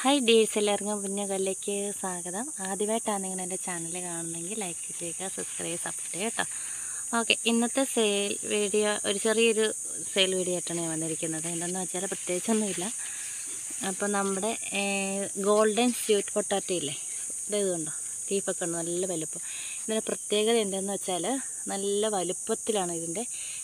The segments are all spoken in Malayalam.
ഹായ് ഡേയ്സ് എല്ലാവർക്കും പുണ്യകല്ലേക്ക് സ്വാഗതം ആദ്യമായിട്ടാണ് നിങ്ങൾ എൻ്റെ ചാനൽ കാണുന്നെങ്കിൽ ലൈക്ക് ചെയ്യുക സബ്സ്ക്രൈബ് സപ്പോർട്ട് ചെയ്യുക കേട്ടോ ഓക്കെ ഇന്നത്തെ സെയിൽ വീഡിയോ ഒരു ചെറിയൊരു സെയിൽ വീഡിയോ ആയിട്ടാണ് ഞാൻ വന്നിരിക്കുന്നത് എന്താണെന്ന് വെച്ചാൽ പ്രത്യേകിച്ചൊന്നുമില്ല അപ്പോൾ നമ്മുടെ ഗോൾഡൻ സ്വീറ്റ് പൊട്ടാറ്റോ ഇല്ലേ ഇത് ഇതുണ്ടോ ടീപ്പൊക്കെ ഉണ്ട് നല്ല വലുപ്പം ഇതിൻ്റെ പ്രത്യേകത എന്താണെന്ന് വെച്ചാൽ നല്ല വലുപ്പത്തിലാണ് ഇതിൻ്റെ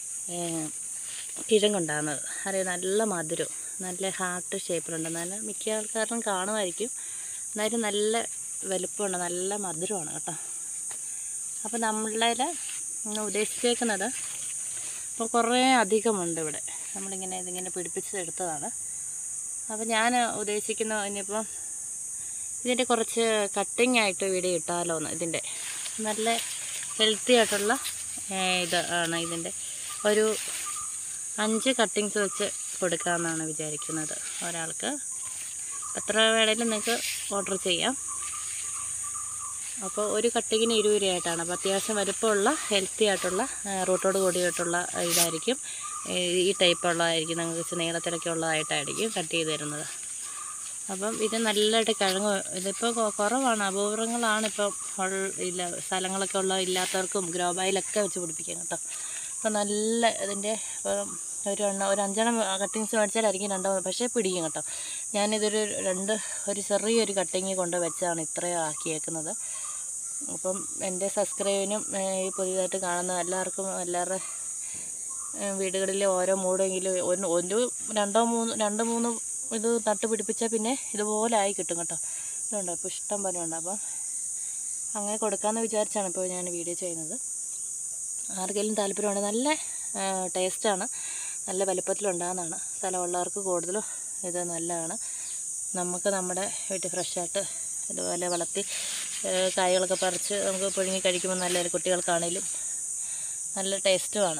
കിഴങ്ങുണ്ടാകുന്നത് അറിയാം നല്ല മധുരം നല്ല ഹാർട്ട് ഷേപ്പിലുണ്ട് നല്ല മിക്ക ആൾക്കാരും കാണുമായിരിക്കും എന്നാലും നല്ല വലുപ്പമുണ്ട് നല്ല മധുരമാണ് കേട്ടോ അപ്പോൾ നമ്മളുടെ ഉദ്ദേശിച്ചേക്കുന്നത് ഇപ്പോൾ കുറേ അധികമുണ്ട് ഇവിടെ നമ്മളിങ്ങനെ ഇതിങ്ങനെ പിടിപ്പിച്ചെടുത്തതാണ് അപ്പോൾ ഞാൻ ഉദ്ദേശിക്കുന്ന ഇനിയിപ്പം ഇതിൻ്റെ കുറച്ച് കട്ടിങ് ആയിട്ട് വീഡിയോ ഇട്ടാലോ എന്ന് ഇതിൻ്റെ നല്ല ഹെൽത്തി ആയിട്ടുള്ള ഏഹ്, ഇത് ആണ് ഇതിൻ്റെ ഒരു അഞ്ച് കട്ടിങ്സ് വെച്ച് കൊടുക്കാമെന്നാണ് വിചാരിക്കുന്നത് ഒരാൾക്ക് എത്ര വേണേലും നിങ്ങൾക്ക് ഓർഡർ ചെയ്യാം അപ്പോൾ ഒരു കട്ടിങ്ങിന് ഇരുപത് രൂപയായിട്ടാണ് അപ്പോൾ അത്യാവശ്യം വലുപ്പമുള്ള ഹെൽത്തി ആയിട്ടുള്ള ആ, റൂട്ടോട് കൂടിയിട്ടുള്ള ഇതായിരിക്കും ഈ ഈ ടൈപ്പ് ഉള്ളതായിരിക്കും നിങ്ങൾക്ക് ഇച്ചിരി നീളത്തിലൊക്കെ ഉള്ളതായിട്ടായിരിക്കും കട്ട് ചെയ്ത് തരുന്നത് അപ്പം ഇത് നല്ലതായിട്ട് കിഴങ്ങ് ഇതിപ്പോൾ കൊ- കുറവാണ് അപൂർവങ്ങളാണ് ഇപ്പം ഉൾ- ഇല്ല സ്ഥലങ്ങളൊക്കെ ഉള്ള ഇല്ലാത്തവർക്കും ഗ്രോ ബായിലൊക്കെ വെച്ച് പിടിപ്പിക്കാം കേട്ടോ അപ്പോൾ നല്ല ഇതിൻ്റെ ഇപ്പം ഒരു എണ്ണ ഒരു അഞ്ചെണ്ണം കട്ടിങ്സ് മേടിച്ചാലായിരിക്കും രണ്ടോ പക്ഷേ പിടിക്കും കേട്ടോ ഞാനിതൊരു രണ്ട് ഒരു ചെറിയൊരു കട്ടിങ് കൊണ്ട് വെച്ചാണ് ഇത്രയും ആക്കിയേക്കുന്നത് അപ്പം എൻ്റെ സബ്സ്ക്രൈബിനും ഈ പുതിയതായിട്ട് കാണുന്ന എല്ലാവർക്കും എല്ലാവരുടെ വീടുകളിൽ ഓരോ മൂടെങ്കിലും ഒന്ന് ഒരു രണ്ടോ മൂന്ന് രണ്ട് മൂന്ന് ഇത് നട്ട് പിടിപ്പിച്ചാൽ പിന്നെ ഇതുപോലെ ആയി കിട്ടും കേട്ടോ ഇതുണ്ട് ഇപ്പോൾ ഇഷ്ടം പോലെ ഉണ്ട് അപ്പം അങ്ങനെ കൊടുക്കാമെന്ന് വിചാരിച്ചാണ് ഇപ്പോൾ ഞാൻ വീഡിയോ ചെയ്യുന്നത് ആർക്കെങ്കിലും താല്പര്യമുണ്ട് നല്ല ടേസ്റ്റാണ് നല്ല വലുപ്പത്തിലുണ്ടാകുന്നതാണ് സ്ഥലമുള്ളവർക്ക് കൂടുതലും ഇത് നല്ലതാണ് നമുക്ക് നമ്മുടെ വീട്ടിൽ ഫ്രഷായിട്ട് ഇതുപോലെ വളർത്തി ഏഹ് കായകളൊക്കെ പറിച്ച് നമുക്ക് പുഴുങ്ങി കഴിക്കുമ്പോൾ നല്ല കുട്ടികൾക്കാണേലും നല്ല ടേസ്റ്റുമാണ്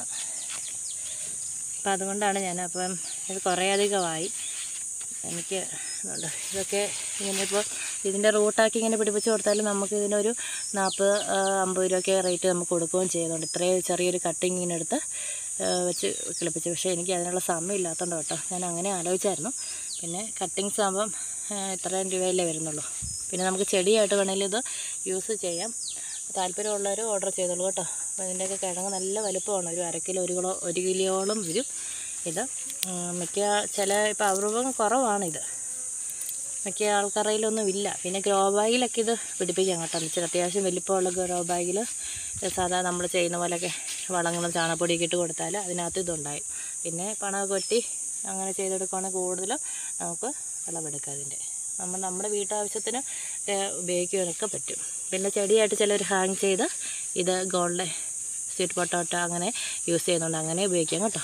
അപ്പം അതുകൊണ്ടാണ് ഞാൻ അപ്പം ഇത് കുറേ അധികമായി എനിക്ക് ഇതുണ്ട് ഇതൊക്കെ ഇങ്ങനെ ഇപ്പോൾ ഇതിൻ്റെ റൂട്ടാക്കി ഇങ്ങനെ പിടിപ്പിച്ച് കൊടുത്താലും നമുക്ക് ഇതിനൊരു നാൽപ്പത് അമ്പത് രൂപയൊക്കെ റേറ്റ് നമുക്ക് കൊടുക്കുകയും ചെയ്യുന്നുണ്ട് ഇത്രയും ചെറിയൊരു കട്ടിങ് ഇങ്ങനെ എടുത്ത് ആ, വെച്ച് കിളിപ്പിച്ചു പക്ഷേ എനിക്ക് അതിനുള്ള സമയം ഇല്ലാത്തതുകൊണ്ട് കേട്ടോ ഞാൻ അങ്ങനെ ആലോചിച്ചായിരുന്നു പിന്നെ കട്ടിങ്സ് ആകുമ്പം ആ, ഇത്രയും രൂപയല്ലേ വരുന്നുള്ളൂ പിന്നെ നമുക്ക് ചെടിയായിട്ട് വേണമെങ്കിൽ ഇത് യൂസ് ചെയ്യാം താല്പര്യമുള്ളവർ ഓർഡർ ചെയ്തോളൂ കേട്ടോ അപ്പോൾ ഇതിൻ്റെയൊക്കെ കിഴങ്ങ് നല്ല വലുപ്പമാണ് ഒരു അര കിലോ ഒരു കിലോ ഒരു കിലോയോളം വരും ഇത് ഉം, മിക്ക ചില ഇപ്പോൾ അപൂർവം കുറവാണ് ഇത് മിക്ക ആൾക്കാരയിലൊന്നും ഇല്ല പിന്നെ ഗ്രോ ബാഗിലൊക്കെ ഇത് പിടിപ്പിക്കാം കേട്ടോ ഇച്ചിരി അത്യാവശ്യം വലിപ്പമുള്ള ഗ്രോ ബാഗിൽ സാധാ നമ്മൾ ചെയ്യുന്ന പോലെയൊക്കെ വളങ്ങളും ചാണകപ്പൊടിയൊക്കെ ഇട്ട് കൊടുത്താൽ അതിനകത്ത് ഇതുണ്ടായി പിന്നെ പണമൊക്കെ കൊട്ടി അങ്ങനെ ചെയ്തെടുക്കുകയാണെങ്കിൽ കൂടുതലും നമുക്ക് വിളവെടുക്കാം അതിൻ്റെ നമ്മൾ നമ്മുടെ വീട്ടാവശ്യത്തിന് ഏഹ്, ഉപയോഗിക്കാനൊക്കെ പറ്റും പിന്നെ ചെടിയായിട്ട് ചിലർ ഹാങ് ചെയ്ത് ഇത് ഗോൾഡ് സ്വീറ്റ് പൊട്ടോട്ടോ അങ്ങനെ യൂസ് ചെയ്യുന്നുണ്ട് അങ്ങനെ ഉപയോഗിക്കാം കേട്ടോ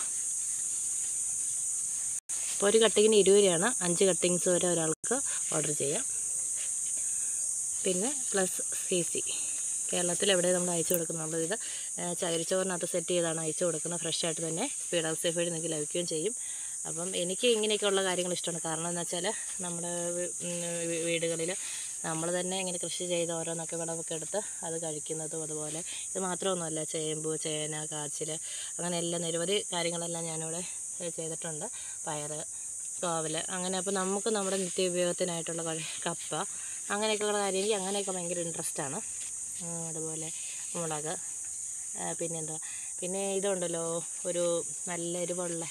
അപ്പോൾ ഒരു കട്ടിങ്ങിന് ഇരുപത് രൂപയാണ് അഞ്ച് കട്ടിങ്സ് വരെ ഒരാൾക്ക് ഓർഡർ ചെയ്യാം പിന്നെ പ്ലസ് സി സി കേരളത്തിൽ എവിടെ നമ്മൾ അയച്ചു കൊടുക്കുന്നുള്ളത് ഇത് ഏഹ്, ചകിരിച്ചോറിനകത്ത് സെറ്റ് ചെയ്താണ് അയച്ചു കൊടുക്കുന്നത് ഫ്രഷ് ആയിട്ട് തന്നെ സ്പീഡ് ഹൗസ് സേഫ് വഴി നിങ്ങൾക്ക് ലഭിക്കുകയും ചെയ്യും അപ്പം എനിക്ക് ഇങ്ങനെയൊക്കെയുള്ള കാര്യങ്ങൾ ഇഷ്ടമാണ് കാരണം എന്ന് വെച്ചാൽ നമ്മുടെ വീടുകളിൽ നമ്മൾ തന്നെ ഇങ്ങനെ കൃഷി ചെയ്ത് ഓരോന്നൊക്കെ വിളവൊക്കെ എടുത്ത് അത് കഴിക്കുന്നതും അതുപോലെ ഇത് മാത്രമൊന്നുമല്ല ചേമ്പ് ചേന കാച്ചിൽ അങ്ങനെ എല്ലാം നിരവധി കാര്യങ്ങളെല്ലാം ഞാനിവിടെ ഏഹ്, ചെയ്തിട്ടുണ്ട് പയർ കോവൽ അങ്ങനെ അപ്പോൾ നമുക്ക് നമ്മുടെ നിത്യോപയോഗത്തിനായിട്ടുള്ള കുറേ കപ്പ അങ്ങനെയൊക്കെയുള്ള കാര്യം എനിക്ക് അങ്ങനെയൊക്കെ ഭയങ്കര ഇൻട്രസ്റ്റാണ് അതുപോലെ മുളക് ആ, പിന്നെന്താ പിന്നെ ഇതുണ്ടല്ലോ ഒരു നല്ല എരിവുള്ള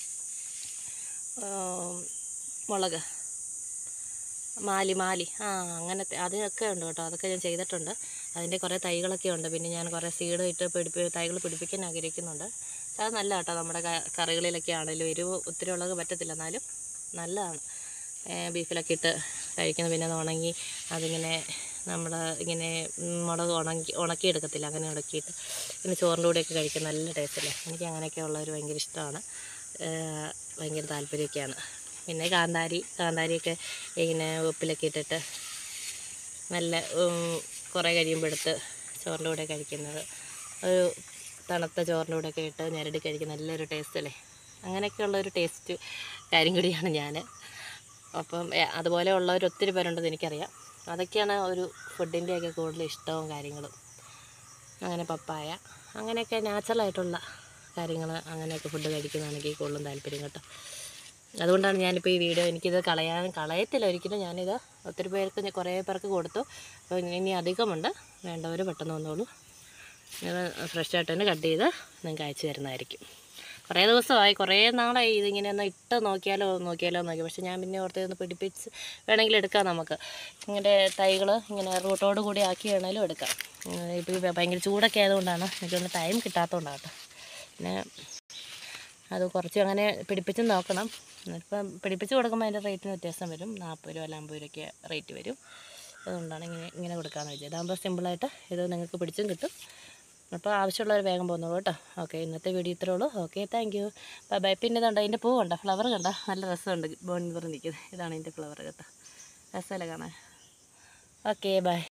ആ, മുളക് മാലി മാലി ആ അങ്ങനത്തെ അതൊക്കെ ഉണ്ട് കേട്ടോ അതൊക്കെ ഞാൻ ചെയ്തിട്ടുണ്ട് അതിൻ്റെ കുറേ തൈകളൊക്കെ ഉണ്ട് പിന്നെ ഞാൻ കുറേ സീഡ് ഇട്ട് പിടിപ്പി തൈകൾ പിടിപ്പിക്കാൻ ആഗ്രഹിക്കുന്നുണ്ട് പക്ഷെ അത് നല്ല കേട്ടോ നമ്മുടെ ക- കറികളിലൊക്കെ ആണെങ്കിലും എരിവ് ഒത്തിരി ഉള്ളത് പറ്റത്തില്ല എന്നാലും നല്ലതാണ് ഏ, ബീഫിലൊക്കെ ഇട്ട് കഴിക്കുന്നത് പിന്നെ അത് ഉണങ്ങി അതിങ്ങനെ നമ്മൾ ഇങ്ങനെ ഉം, മുളക് ഉണക്കി ഉണക്കിയെടുക്കത്തില്ല അങ്ങനെ ഉണക്കിയിട്ട് പിന്നെ ചോറിൻ്റെ കൂടെയൊക്കെ കഴിക്കാൻ നല്ല ടേസ്റ്റല്ലേ എനിക്ക് അങ്ങനെയൊക്കെ ഉള്ളവർ ഭയങ്കര ഇഷ്ടമാണ് ഏ, ഭയങ്കര താല്പര്യമൊക്കെയാണ് പിന്നെ കാന്താരി കാന്താരിയൊക്കെ ഇങ്ങനെ ഉപ്പിലൊക്കെ ഇട്ടിട്ട് നല്ല ഉം, കുറേ കഴിയുമ്പോൾ എടുത്ത് ചോറിൻ്റെ കൂടെ കഴിക്കുന്നത് ഒരു തണുത്ത ചോറിൻ്റെ കൂടെയൊക്കെ ഇട്ട് ഞെരടി കഴിക്കുന്ന നല്ലൊരു ടേസ്റ്റ് അല്ലേ അങ്ങനെയൊക്കെയുള്ള ഒരു ടേസ്റ്റ് കാര്യം കൂടിയാണ് ഞാൻ അപ്പം എ, അതുപോലെ ഉള്ളവർ ഒത്തിരി പേരുണ്ടെന്ന് എനിക്കറിയാം അതൊക്കെയാണ് ഒരു ഫുഡിൻ്റെയൊക്കെ കൂടുതൽ ഇഷ്ടവും കാര്യങ്ങളും അങ്ങനെ പപ്പായ അങ്ങനെയൊക്കെ നാച്ചുറലായിട്ടുള്ള കാര്യങ്ങൾ അങ്ങനെയൊക്കെ ഫുഡ് കഴിക്കുന്നതാണ് എനിക്ക് കൂടുതലും താല്പര്യം കേട്ടോ അതുകൊണ്ടാണ് ഞാനിപ്പോൾ ഈ വീഡിയോ എനിക്കിത് കളയാൻ കളയത്തില്ല ഒരിക്കലും ഞാനിത് ഒത്തിരി പേർക്ക് ഞാൻ കുറേ പേർക്ക് കൊടുത്തു അപ്പോൾ ഇനി അധികമുണ്ട് വേണ്ടവർ പെട്ടെന്ന് വന്നോളൂ ഇത് ഫ്രഷ് ആയിട്ട് തന്നെ കട്ട് ചെയ്ത് നിങ്ങൾക്ക് അയച്ചു തരുന്നതായിരിക്കും കുറേ ദിവസമായി കുറേ നാളായി ഇതിങ്ങനെ ഒന്ന് ഇട്ട് നോക്കിയാലോ നോക്കിയാലോ നോക്കി പക്ഷേ ഞാൻ പിന്നെ ഓർത്ത് ഒന്ന് പിടിപ്പിച്ച് വേണമെങ്കിൽ എടുക്കാം നമുക്ക് ഇങ്ങനെ തൈകൾ ഇങ്ങനെ റൂട്ടോട് കൂടി ആക്കി വേണമെങ്കിലും എടുക്കാം ഇപ്പോൾ ഈ ഭയങ്കര ചൂടൊക്കെ ആയതുകൊണ്ടാണ് എനിക്കൊന്ന് ടൈം കിട്ടാത്തതുകൊണ്ടാണ് കേട്ടോ പിന്നെ അത് കുറച്ച് അങ്ങനെ പിടിപ്പിച്ച് നോക്കണം ഇപ്പം പിടിപ്പിച്ച് കൊടുക്കുമ്പോൾ അതിൻ്റെ റേറ്റിന് വ്യത്യാസം വരും നാൽപ്പത് രൂപ അല്ല അമ്പത് രൂപയ്ക്ക് റേറ്റ് വരും അതുകൊണ്ടാണ് ഇങ്ങനെ ഇങ്ങനെ കൊടുക്കാമെന്ന് വെച്ചത് ഇതാകുമ്പോൾ സിമ്പിളായിട്ട് ഇത് നിങ്ങൾക്ക് പിടിച്ചും കിട്ടും അപ്പോൾ ആവശ്യമുള്ളവർ വേഗം പോകുന്നുള്ളൂ കേട്ടോ ഓക്കെ ഇന്നത്തെ വീഡിയോ ഇത്രേ ഉള്ളൂ okay thank you bye bye പിന്നെ ഇതുണ്ട് അതിൻ്റെ പൂ കണ്ടോ ഫ്ലവർ കണ്ടോ നല്ല രസമുണ്ട് ബോൺ നിൽക്കുന്നത് ഇതാണ് ഇതിൻ്റെ ഫ്ലവർ കേട്ടോ രസമല്ലേ കാണാൻ ഓക്കെ ബൈ